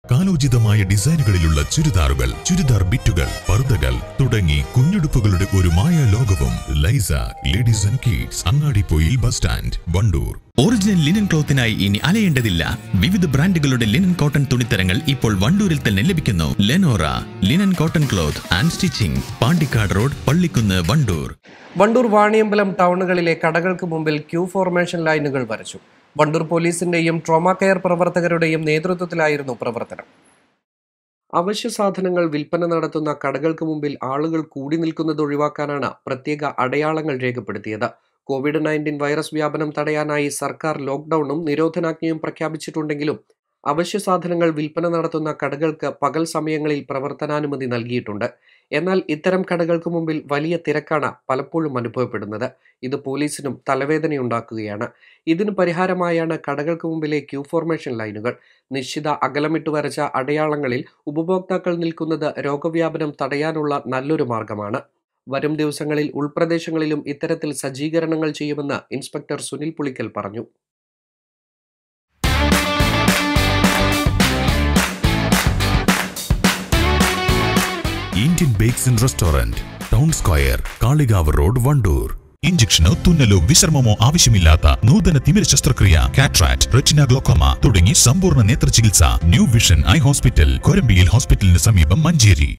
കാലോചിതമായ ഡിസൈനുകളിലുള്ള ചുരിദാറുകൾ ചുരിദാർ ബിറ്റുകൾ പർദ്ദകൾ തുടങ്ങി കുഞ്ഞുടുപ്പുകളുടെ ഒരു മായ ലോകവും Lisa ladies and kids Angadippoyil bus stand Wandoor original linen ക്ലോത്തിനായി ഇനി അലയേണ്ടതില്ല വിവിധ ബ്രാൻഡുകളുടെ ലിനൻ കോട്ടൺ തുണിത്തരങ്ങൾ ഇപ്പോൾ വണ്ടൂരിൽ തന്നെ ലഭിക്കുന്നു Lenora linen cotton cloth and stitching Pandikkad road Pallikkunnu Wandoor Wandoor Vaniyambalam ടൗണുകളിലെ കടകൾക്ക് മുമ്പിൽ ക്യൂ ഫോർമേഷൻ ലൈനുകൾ വരച്ചു വണ്ടൂർ പോലീസിന്റെയും ട്രോമ കെയർ പ്രവർത്തകരുടെയും നേതൃത്വത്തിലായിരുന്നു പ്രവർത്തനം അവശ്യ സാധനങ്ങൾ വിൽപ്പന നടത്തുന്ന കടകൾക്ക് മുമ്പിൽ ആളുകൾ കൂടി നിൽക്കുന്നത് ഒഴിവാക്കാനാണ് പ്രത്യേക അടയാളങ്ങൾ രേഖപ്പെടുത്തിയത് കോവിഡ് നയൻറ്റീൻ വൈറസ് വ്യാപനം തടയാനായി സർക്കാർ ലോക്ക്ഡൌണും നിരോധനാജ്ഞയും പ്രഖ്യാപിച്ചിട്ടുണ്ടെങ്കിലും അവശ്യ സാധനങ്ങൾ വിൽപ്പന നടത്തുന്ന കടകൾക്ക് പകൽ സമയങ്ങളിൽ പ്രവർത്തനാനുമതി നൽകിയിട്ടുണ്ട് എന്നാൽ ഇത്തരം കടകൾക്ക് മുമ്പിൽ വലിയ തിരക്കാണ് പലപ്പോഴും അനുഭവപ്പെടുന്നത് ഇത് പോലീസിനും തലവേദനയുണ്ടാക്കുകയാണ് ഇതിന് പരിഹാരമായാണ് കടകൾക്ക് മുമ്പിലെ ക്യൂ ഫോർമേഷൻ ലൈനുകൾ നിശ്ചിത അകലമിട്ട് വരച്ച അടയാളങ്ങളിൽ ഉപഭോക്താക്കൾ നിൽക്കുന്നത് രോഗവ്യാപനം തടയാനുള്ള നല്ലൊരു മാർഗമാണ് വരും ദിവസങ്ങളിൽ ഉൾപ്രദേശങ്ങളിലും ഇത്തരത്തിൽ സജ്ജീകരണങ്ങൾ ചെയ്യുമെന്ന് ഇൻസ്പെക്ടർ സുനിൽ പുളിക്കൽ പറഞ്ഞു Indian bakes and restaurant town square Kalikavu road Wandoor ഇഞ്ചക്ഷനോ തുന്നലോ വിശ്രമമോ ആവശ്യമില്ലാത്ത നൂതന തിമിര ശസ്ത്രക്രിയ കാട്രാക്ട് റെറ്റിന ഗ്ലോക്കോമ തുടങ്ങി സമ്പൂർണ്ണ നേത്ര ചികിത്സ ന്യൂ വിഷൻ ഐ ഹോസ്പിറ്റൽ കൊരമ്പിയിൽ ഹോസ്പിറ്റലിന് സമീപം മഞ്ചേരി